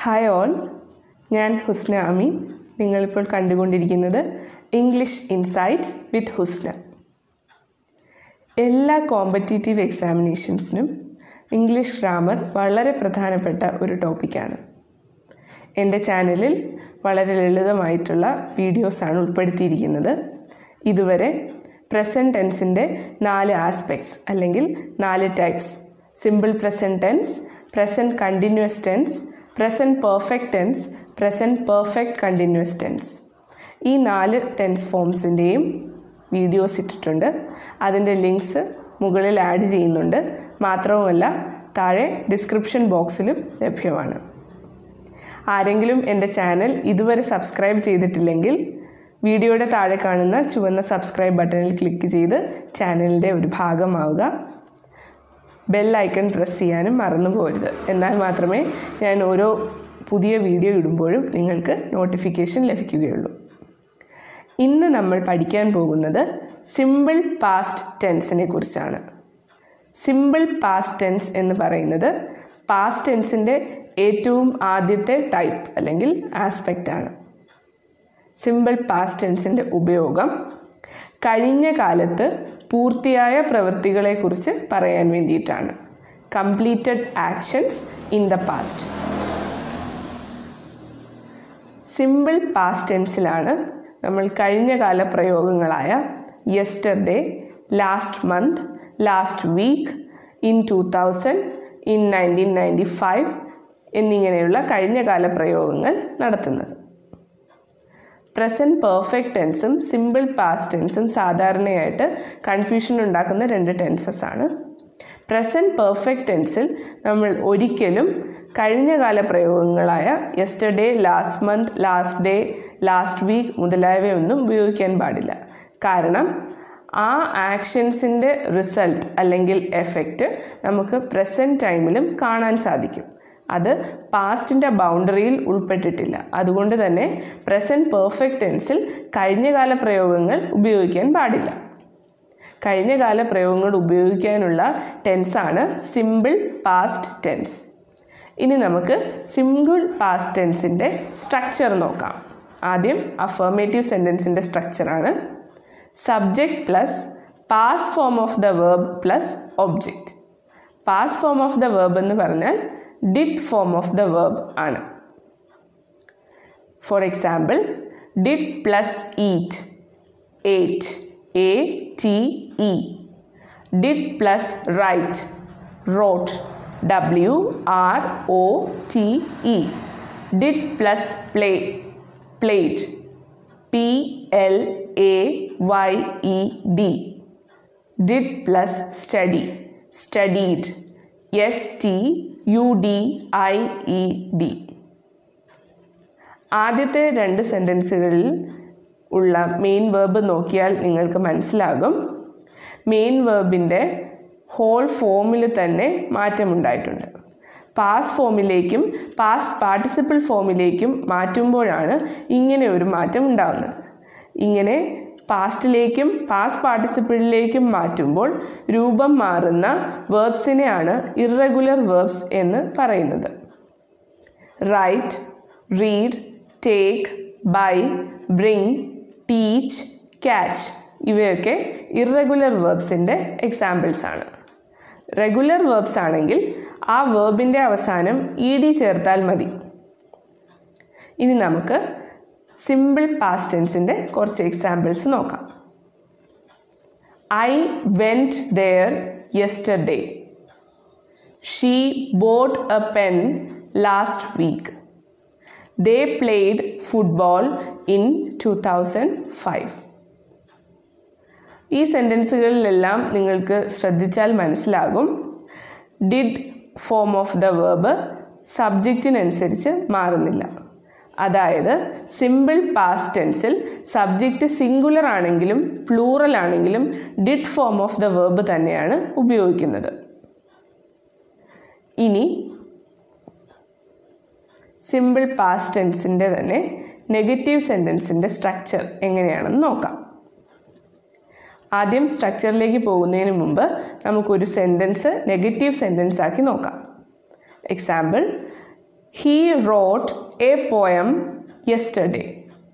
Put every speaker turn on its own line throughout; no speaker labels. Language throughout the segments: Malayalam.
ഹായ് ഓൾ ഞാൻ ഹുസ്ന അമീൻ നിങ്ങളിപ്പോൾ കണ്ടുകൊണ്ടിരിക്കുന്നത് ഇംഗ്ലീഷ് ഇൻസൈറ്റ്സ് വിത്ത് ഹുസ്ന എല്ലാ കോമ്പറ്റീറ്റീവ് എക്സാമിനേഷൻസിനും ഇംഗ്ലീഷ് ഗ്രാമർ വളരെ പ്രധാനപ്പെട്ട ഒരു ടോപ്പിക്കാണ് എൻ്റെ ചാനലിൽ വളരെ ലളിതമായിട്ടുള്ള വീഡിയോസാണ് ഉൾപ്പെടുത്തിയിരിക്കുന്നത് ഇതുവരെ പ്രസൻറ്റ് ടെൻസിൻ്റെ നാല് ആസ്പെക്ട്സ് അല്ലെങ്കിൽ നാല് types simple present tense present continuous tense present perfect tense present perfect continuous tense ഈ നാല് ടെൻസ് ഫോംസിൻ്റെയും വീഡിയോസ് ഇട്ടിട്ടുണ്ട് അതിൻ്റെ ലിങ്ക്സ് മുകളിൽ ആഡ് ചെയ്യുന്നുണ്ട് മാത്രവുമല്ല താഴെ ഡിസ്ക്രിപ്ഷൻ ബോക്സിലും ലഭ്യമാണ് ആരെങ്കിലും എൻ്റെ ചാനൽ ഇതുവരെ സബ്സ്ക്രൈബ് ചെയ്തിട്ടില്ലെങ്കിൽ വീഡിയോയുടെ താഴെ കാണുന്ന ചുവന്ന സബ്സ്ക്രൈബ് ബട്ടണിൽ ക്ലിക്ക് ചെയ്ത് ചാനലിൻ്റെ ഒരു ഭാഗമാവുക ബെൽ ഐക്കൺ പ്രസ് ചെയ്യാനും മറന്നു പോകരുത് എന്നാൽ മാത്രമേ ഞാൻ ഓരോ പുതിയ വീഡിയോ ഇടുമ്പോഴും നിങ്ങൾക്ക് നോട്ടിഫിക്കേഷൻ ലഭിക്കുകയുള്ളൂ ഇന്ന് നമ്മൾ പഠിക്കാൻ പോകുന്നത് സിമ്പിൾ പാസ്റ്റ് ടെൻസിനെ കുറിച്ചാണ് സിമ്പിൾ പാസ്റ്റ് ടെൻസ് എന്ന് പറയുന്നത് പാസ്റ്റ് ടെൻസിൻ്റെ ഏറ്റവും ആദ്യത്തെ ടൈപ്പ് അല്ലെങ്കിൽ ആസ്പെക്റ്റ് ആണ് സിമ്പിൾ പാസ്റ്റ് ടെൻസിൻ്റെ ഉപയോഗം കഴിഞ്ഞ കാലത്ത് പൂർത്തിയായ പ്രവൃത്തികളെക്കുറിച്ച് പറയാൻ വേണ്ടിയിട്ടാണ് completed actions in the past simple past ടെൻസിലാണ് നമ്മൾ കഴിഞ്ഞ കാല പ്രയോഗങ്ങളായ yesterday last month last week in two thousand in nineteen ninety five എന്നിങ്ങനെയുള്ള കഴിഞ്ഞ കാല പ്രയോഗങ്ങൾ നടത്തുന്നത് പ്രസൻറ്റ് പെർഫെക്റ്റ് ടെൻസും സിമ്പിൾ പാസ്റ്റ് ടെൻസും സാധാരണയായിട്ട് കൺഫ്യൂഷൻ ഉണ്ടാക്കുന്ന രണ്ട് ടെൻസസ് ആണ് പ്രസൻറ്റ് പെർഫെക്റ്റ് ടെൻസിൽ നമ്മൾ ഒരിക്കലും കഴിഞ്ഞ കാല പ്രയോഗങ്ങളായ yesterday last month last day last week മുതലായവയൊന്നും ഉപയോഗിക്കാൻ പാടില്ല കാരണം ആ ആക്ഷൻസിൻ്റെ റിസൾട്ട് അല്ലെങ്കിൽ എഫക്റ്റ് നമുക്ക് പ്രസൻറ്റ് ടൈമിലും കാണാൻ സാധിക്കും അത് പാസ്റ്റിൻ്റെ ബൗണ്ടറിയിൽ ഉൾപ്പെട്ടിട്ടില്ല അതുകൊണ്ട് തന്നെ പ്രസൻറ്റ് പെർഫെക്റ്റ് ടെൻസിൽ കഴിഞ്ഞകാല പ്രയോഗങ്ങൾ ഉപയോഗിക്കാൻ പാടില്ല കഴിഞ്ഞകാല പ്രയോഗങ്ങൾ ഉപയോഗിക്കാനുള്ള ടെൻസാണ് സിമ്പിൾ പാസ്റ്റ് ടെൻസ് ഇനി നമുക്ക് സിമ്പിൾ പാസ്റ്റ് ടെൻസിൻ്റെ സ്ട്രക്ചർ നോക്കാം ആദ്യം അഫർമേറ്റീവ് സെൻറ്റൻസിൻ്റെ സ്ട്രക്ചറാണ് subject plus past form of the verb plus object past form of the verb എന്ന് പറഞ്ഞാൽ did form of the verb ആണ് for example did plus eat ate A T E did plus write wrote W R O T E did plus play played P L A Y E D did plus study studied S T U D I E D ആദ്യത്തെ രണ്ട് സെൻറ്റൻസുകളിൽ ഉള്ള മെയിൻ വേർബ് നോക്കിയാൽ നിങ്ങൾക്ക് മനസ്സിലാകും മെയിൻ വേർബിൻ്റെ ഹോൾ ഫോമിൽ തന്നെ മാറ്റമുണ്ടായിട്ടുണ്ട് പാസ് ഫോമിലേക്കും പാസ് പാർട്ടിസിപ്പിൾ ഫോമിലേക്കും മാറ്റുമ്പോഴാണ് ഇങ്ങനെ ഒരു മാറ്റം ഉണ്ടാകുന്നത് ഇങ്ങനെ പാസ്റ്റിലേക്കും പാസ് പാർട്ടിസിപ്പിളിലേക്കും മാറ്റുമ്പോൾ രൂപം മാറുന്ന വേർബ്സിനെയാണ് ഇറഗുലർ വേർബ്സ് എന്ന് പറയുന്നത് write read take buy bring teach catch ഇവയൊക്കെ ഇറഗുലർ വേർബ്സിൻ്റെ എക്സാമ്പിൾസ് ആണ് റെഗുലർ വേർബ്സ് ആണെങ്കിൽ ആ വേർബിൻ്റെ അവസാനം ഇ ഡി ചേർത്താൽ മതി ഇനി നമുക്ക് സിമ്പിൾ പാസ്റ്റ് ടെൻസിൻ്റെ കുറച്ച് എക്സാമ്പിൾസ് നോക്കാം I went there yesterday she bought a pen last week they played football in two thousand five ഈ സെൻറ്റൻസുകളിലെല്ലാം നിങ്ങൾക്ക് ശ്രദ്ധിച്ചാൽ മനസ്സിലാകും did form of the verb സബ്ജക്റ്റിനനുസരിച്ച് മാറുന്നില്ല അതായത് സിമ്പിൾ പാസ്റ്റ് ടെൻസിൽ സബ്ജക്റ്റ് സിംഗുലർ ആണെങ്കിലും പ്ലൂറൽ ആണെങ്കിലും did form of the verb തന്നെയാണ് ഉപയോഗിക്കുന്നത് ഇനി സിമ്പിൾ പാസ്റ്റ് ടെൻസിൻ്റെ തന്നെ നെഗറ്റീവ് സെൻറ്റൻസിൻ്റെ സ്ട്രക്ചർ എങ്ങനെയാണെന്ന് നോക്കാം ആദ്യം സ്ട്രക്ചറിലേക്ക് പോകുന്നതിന് മുമ്പ് നമുക്കൊരു സെൻറ്റൻസ് നെഗറ്റീവ് സെൻറ്റൻസ് ആക്കി നോക്കാം example he wrote a poem yesterday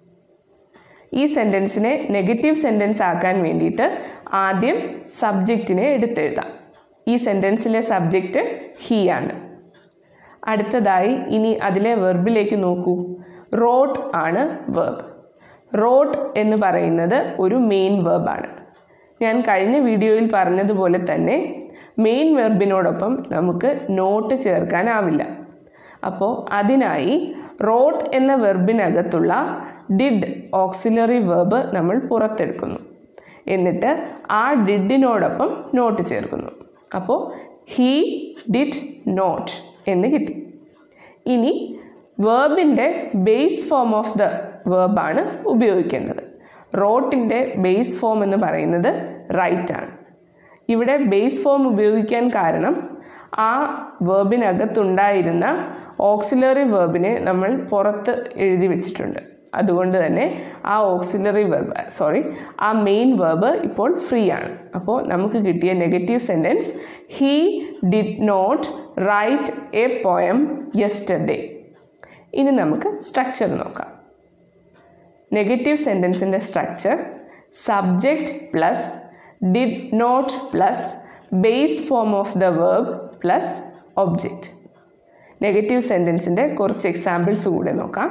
ഈ സെൻറ്റൻസിനെ നെഗറ്റീവ് സെൻറ്റൻസ് ആക്കാൻ വേണ്ടിയിട്ട് ആദ്യം സബ്ജക്റ്റിനെ എടുത്തെഴുതാം ഈ സെൻറ്റൻസിലെ സബ്ജക്റ്റ് ഹീ ആണ് അടുത്തതായി ഇനി അതിലെ വെർബിലേക്ക് നോക്കൂ റോട്ട് ആണ് വെർബ് റോട്ട് എന്ന് പറയുന്നത് ഒരു മെയിൻ വെർബാണ് ഞാൻ കഴിഞ്ഞ വീഡിയോയിൽ പറഞ്ഞതുപോലെ തന്നെ മെയിൻ വെർബിനോടൊപ്പം നമുക്ക് നോട്ട് ചേർക്കാനാവില്ല അപ്പോൾ അതിനായി റോട്ട് എന്ന വെർബിനകത്തുള്ള ഡിഡ് ഓക്സിലറി വെർബ് നമ്മൾ പുറത്തെടുക്കുന്നു എന്നിട്ട് ആ ഡിഡിനോടൊപ്പം നോട്ട് ചേർക്കുന്നു അപ്പോൾ ഹീ ഡിഡ് നോട്ട് എന്ന് കിട്ടി ഇനി വേർബിൻ്റെ ബേസ് ഫോം ഓഫ് ദ വേർബാണ് ഉപയോഗിക്കേണ്ടത് റോട്ടിൻ്റെ ബേസ് ഫോം എന്ന് പറയുന്നത് റൈറ്റ് ആണ് ഇവിടെ ബേസ് ഫോം ഉപയോഗിക്കാൻ കാരണം ആ വേർബിനകത്തുണ്ടായിരുന്ന ഓക്സിലറി വേർബിനെ നമ്മൾ പുറത്ത് എഴുതി വെച്ചിട്ടുണ്ട് അതുകൊണ്ട് തന്നെ ആ ഓക്സിലറി വെർബ് സോറി ആ മെയിൻ വെർബ് ഇപ്പോൾ ഫ്രീ ആണ് അപ്പോൾ നമുക്ക് കിട്ടിയ negative sentence he did not write a poem yesterday ഇനി നമുക്ക് സ്ട്രക്ചർ നോക്കാം നെഗറ്റീവ് സെൻറ്റൻസിൻ്റെ structure subject plus did not plus base form of the verb plus object നെഗറ്റീവ് സെൻറ്റൻസിൻ്റെ കുറച്ച് എക്സാമ്പിൾസ് കൂടെ നോക്കാം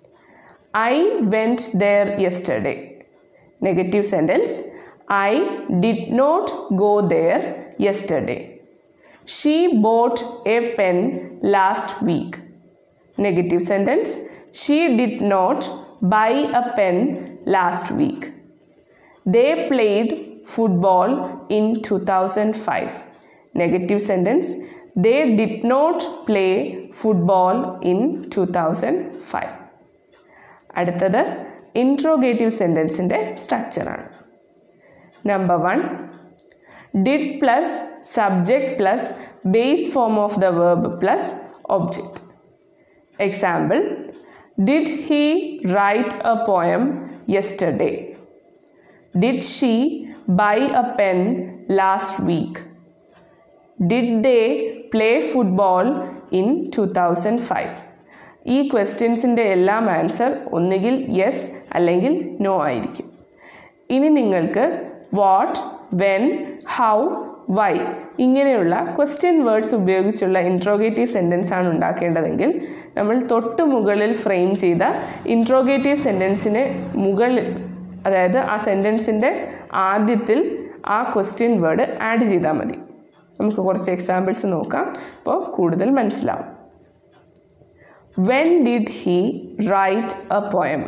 I went there yesterday negative sentence I did not go there yesterday she bought a pen last week negative sentence she did not buy a pen last week they played football in two thousand five negative sentence they did not play football in two thousand five അടുത്തത് ഇൻട്രോഗേറ്റീവ് സെൻറ്റൻസിൻ്റെ സ്ട്രക്ചറാണ് number one did plus subject plus base form of the verb plus object example did he write a poem yesterday did she buy a pen last week did they play football in two thousand five ഈ ക്വസ്റ്റ്യൻസിൻ്റെ എല്ലാം ആൻസർ ഒന്നുകിൽ യെസ് അല്ലെങ്കിൽ നോ ആയിരിക്കും ഇനി നിങ്ങൾക്ക് വാട്ട് വെൻ ഹൗ വൈ ഇങ്ങനെയുള്ള ക്വസ്റ്റ്യൻ വേർഡ്സ് ഉപയോഗിച്ചുള്ള ഇൻട്രോഗേറ്റീവ് സെൻറ്റൻസ് ആണ് ഉണ്ടാക്കേണ്ടതെങ്കിൽ നമ്മൾ തൊട്ട് മുകളിൽ ഫ്രെയിം ചെയ്ത ഇൻട്രോഗേറ്റീവ് സെൻറ്റൻസിന് മുകളിൽ അതായത് ആ സെൻറ്റൻസിൻ്റെ ആദ്യത്തിൽ ആ ക്വസ്റ്റ്യൻ വേർഡ് ആഡ് ചെയ്താൽ മതി നമുക്ക് കുറച്ച് എക്സാമ്പിൾസ് നോക്കാം അപ്പോൾ കൂടുതൽ മനസ്സിലാവും when did he write a poem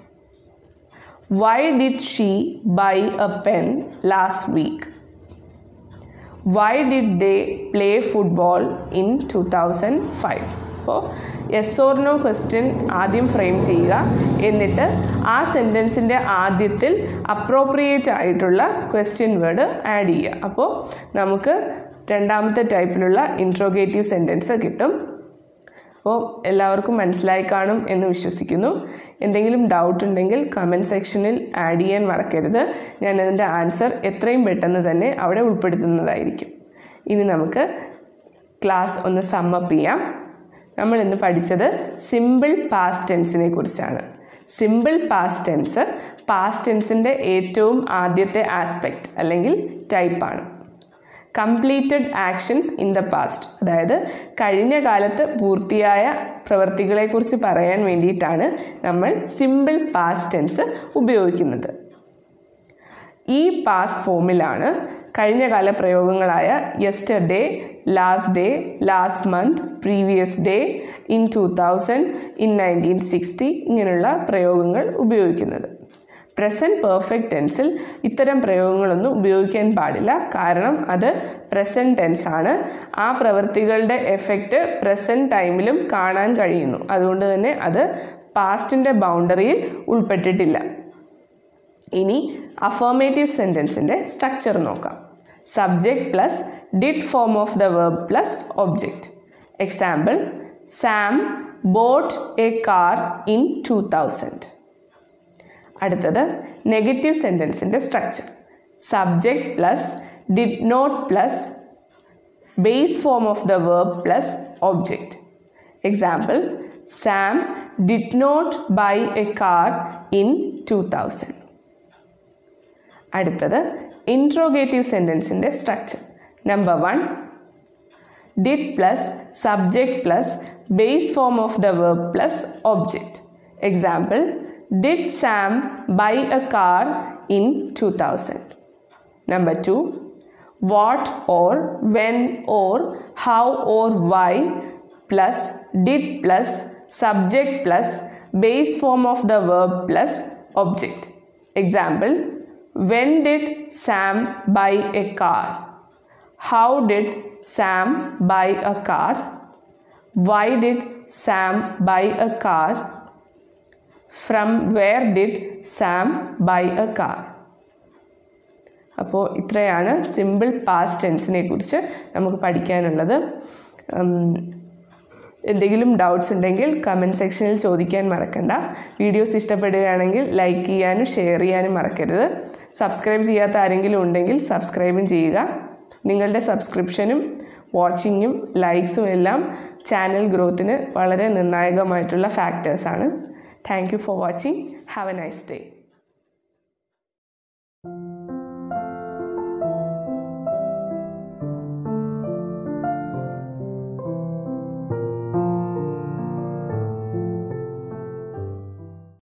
why did she buy a pen last week why did they play football in two thousand five അപ്പോൾ യെസ് ഓർ നോ ക്വസ്റ്റ്യൻ ആദ്യം ഫ്രെയിം ചെയ്യുക എന്നിട്ട് ആ സെൻറ്റൻസിൻ്റെ ആദ്യത്തിൽ അപ്രോപ്രിയേറ്റ് ആയിട്ടുള്ള ക്വസ്റ്റ്യൻ വേർഡ് ആഡ് ചെയ്യുക അപ്പോൾ നമുക്ക് രണ്ടാമത്തെ ടൈപ്പിലുള്ള ഇൻട്രോഗേറ്റീവ് സെൻറ്റൻസ് കിട്ടും അപ്പോൾ എല്ലാവർക്കും മനസ്സിലായി കാണും എന്ന് വിശ്വസിക്കുന്നു എന്തെങ്കിലും ഡൗട്ട് ഉണ്ടെങ്കിൽ കമൻറ്റ് സെക്ഷനിൽ ആഡ് ചെയ്യാൻ മറക്കരുത് ഞാൻ അതിൻ്റെ ആൻസർ എത്രയും പെട്ടെന്ന് തന്നെ അവിടെ ഉൾപ്പെടുത്തുന്നതായിരിക്കും ഇനി നമുക്ക് ക്ലാസ് ഒന്ന് സമ്മപ്പ് ചെയ്യാം നമ്മൾ ഇന്ന് പഠിച്ചത് സിമ്പിൾ പാസ്റ്റ് ടെൻസിനെ കുറിച്ചാണ് സിമ്പിൾ പാസ്റ്റ് ടെൻസ് പാസ്റ്റ് ടെൻസിൻ്റെ ഏറ്റവും ആദ്യത്തെ ആസ്പെക്റ്റ് അല്ലെങ്കിൽ ടൈപ്പാണ് completed actions in the past അതായത് കഴിഞ്ഞ കാലത്ത് പൂർത്തിയായ പ്രവൃത്തികളെക്കുറിച്ച് പറയാൻ വേണ്ടിയിട്ടാണ് നമ്മൾ സിമ്പിൾ പാസ്റ്റ് ടെൻസ് ഉപയോഗിക്കുന്നത് ഈ പാസ്റ്റ് ഫോമിലാണ് കഴിഞ്ഞകാല പ്രയോഗങ്ങളായ yesterday last day last month previous day in two thousand in nineteen sixty ഇങ്ങനെയുള്ള പ്രയോഗങ്ങൾ ഉപയോഗിക്കുന്നത് പ്രസൻറ്റ് പെർഫെക്റ്റ് ടെൻസിൽ ഇത്തരം പ്രയോഗങ്ങളൊന്നും ഉപയോഗിക്കാൻ പാടില്ല കാരണം അത് പ്രസൻറ്റ് ടെൻസ് ആണ് ആ പ്രവൃത്തികളുടെ എഫക്റ്റ് പ്രസൻറ്റ് ടൈമിലും കാണാൻ കഴിയുന്നു അതുകൊണ്ട് തന്നെ അത് പാസ്റ്റിൻ്റെ ബൗണ്ടറിയിൽ ഉൾപ്പെട്ടിട്ടില്ല ഇനി അഫർമേറ്റീവ് സെൻറ്റൻസിൻ്റെ സ്ട്രക്ചർ നോക്കാം subject plus did form of the verb plus object example Sam bought a car in two thousand അടുത്തത് നെഗറ്റീവ് സെൻറ്റൻസിൻ്റെ structure subject plus did not plus base form of the verb plus object example Sam did not buy a car in two thousand അടുത്തത് ഇൻട്രോഗേറ്റീവ് സെൻറ്റൻസിൻ്റെ structure number one did plus subject plus base form of the verb plus object example did Sam buy a car in two thousand number two what or when or how or why plus did plus subject plus base form of the verb plus object example when did sam buy a car how did sam buy a car why did sam buy a car from where did sam buy a car അപ്പോൾ ഇത്രയാണ് സിമ്പിൾ പാസ്റ്റ് ടെൻസിനെ കുറിച്ച് നമുക്ക് പഠിക്കാനുള്ളത് എന്തെങ്കിലും ഡൗട്ട്സ് ഉണ്ടെങ്കിൽ കമൻറ്റ് സെക്ഷനിൽ ചോദിക്കാൻ മറക്കണ്ട വീഡിയോസ് ഇഷ്ടപ്പെടുകയാണെങ്കിൽ ലൈക്ക് ചെയ്യാനും ഷെയർ ചെയ്യാനും മറക്കരുത് സബ്സ്ക്രൈബ് ചെയ്യാത്ത ആരെങ്കിലും ഉണ്ടെങ്കിൽ സബ്സ്ക്രൈബും ചെയ്യുക നിങ്ങളുടെ സബ്സ്ക്രിപ്ഷനും വാച്ചിങ്ങും ലൈക്സും എല്ലാം ചാനൽ ഗ്രോത്തിന് വളരെ നിർണായകമായിട്ടുള്ള ഫാക്ടേഴ്സാണ് thank you for watching have a nice day